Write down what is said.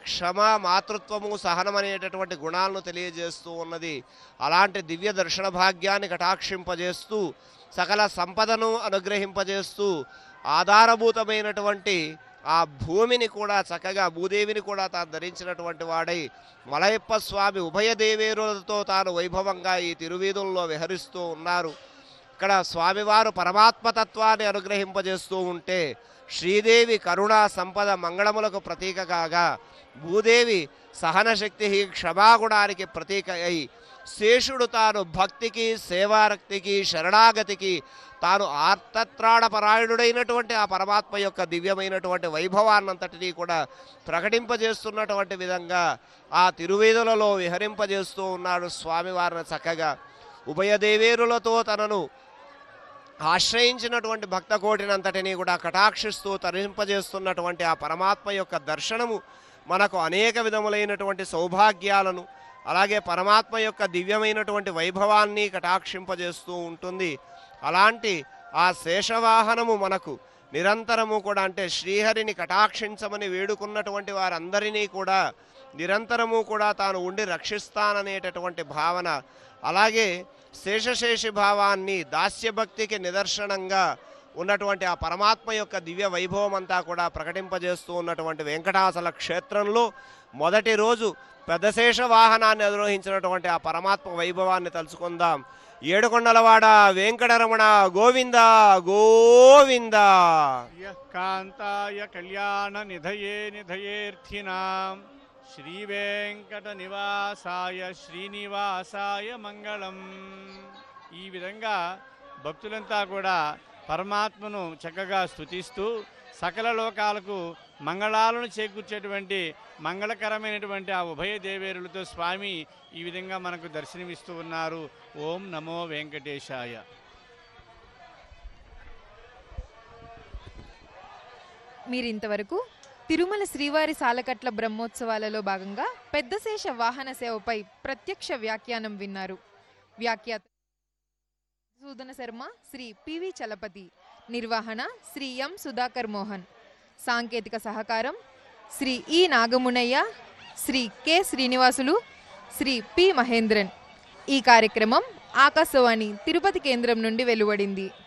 క్షమ మాతృత్వము సహనం అనేటటువంటి గుణాలను తెలియజేస్తూ ఉన్నది అలాంటి దివ్య దర్శన భాగ్యాన్ని కటాక్షింపజేస్తూ సకల సంపదను అనుగ్రహింపజేస్తూ ఆధారభూతమైనటువంటి ఆ భూమిని కూడా చక్కగా భూదేవిని కూడా తాను ధరించినటువంటి వాడై మలయప్ప స్వామి ఉభయ దేవేరులతో తాను వైభవంగా ఈ తిరువీధుల్లో విహరిస్తూ ఉన్నారు ఇక్కడ స్వామివారు పరమాత్మతత్వాన్ని అనుగ్రహింపజేస్తూ ఉంటే శ్రీదేవి కరుణా సంపద మంగళములకు ప్రతీక కాగా భూదేవి సహనశక్తి క్షమాగుణానికి ప్రతీక అయి శేషుడు తాను భక్తికి సేవారక్తికి శరణాగతికి తాను ఆర్తత్రాణపరాయణుడైనటువంటి ఆ పరమాత్మ యొక్క దివ్యమైనటువంటి వైభవాన్నంతటినీ కూడా ప్రకటింపజేస్తున్నటువంటి విధంగా ఆ తిరువేదులలో విహరింపజేస్తూ ఉన్నాడు స్వామివారిని చక్కగా ఉభయదేవేరులతో తనను ఆశ్రయించినటువంటి భక్త కోటినంతటినీ కూడా కటాక్షిస్తూ తరింపజేస్తున్నటువంటి ఆ పరమాత్మ యొక్క దర్శనము మనకు అనేక విధములైనటువంటి సౌభాగ్యాలను అలాగే పరమాత్మ యొక్క దివ్యమైనటువంటి వైభవాన్ని కటాక్షింపజేస్తూ ఉంటుంది అలాంటి ఆ శేషవాహనము మనకు నిరంతరము కూడా అంటే శ్రీహరిని కటాక్షించమని వేడుకున్నటువంటి వారందరినీ కూడా నిరంతరము కూడా తాను ఉండి రక్షిస్తాననేటటువంటి భావన అలాగే శేషశేషి భావాన్ని దాస్యభక్తికి నిదర్శనంగా ఉన్నటువంటి ఆ పరమాత్మ యొక్క దివ్య వైభవం అంతా కూడా ప్రకటింపజేస్తూ ఉన్నటువంటి వెంకటాచల క్షేత్రంలో మొదటి రోజు పెద్దశేష వాహనాన్ని అధిరోహించినటువంటి ఆ పరమాత్మ వైభవాన్ని తలుచుకుందాం ఏడుకొండలవాడ వెంకటరమణ గోవింద గోవింద యః కాంతాయ కళ్యాణ నిధయే నిధయేర్థినాం శ్రీవేంకట నివాసాయ శ్రీనివాసాయ మంగళం ఈ విధంగా భక్తులంతా కూడా పరమాత్మను చక్కగా స్తుతిస్తూ సకల లోకాలకు మంగళాలను చేకూర్చేటువంటి మంగళకరమైనటువంటి ఆ ఉభయ దేవేరులతో స్వామి ఈ విధంగా మనకు దర్శనమిస్తూ ఉన్నారు ఓం నమో వెంకటేశాయ మీరింతవరకు తిరుమల శ్రీవారి సాలకట్ల బ్రహ్మోత్సవాలలో భాగంగా పెద్దశేష వాహన సేవపై ప్రత్యక్ష వ్యాఖ్యానం విన్నారు వ్యాఖ్యాత సూదన శర్మ శ్రీ పివి చలపతి నిర్వహణ శ్రీ ఎం సుధాకర్ మోహన్ సాంకేతిక సహకారం Shri E Nagamunayya Shri K Srinivasulu Shri P Mahendran ఈ కార్యక్రమం ఆకాశవాణి తిరుపతి కేంద్రం నుండి వెలువడింది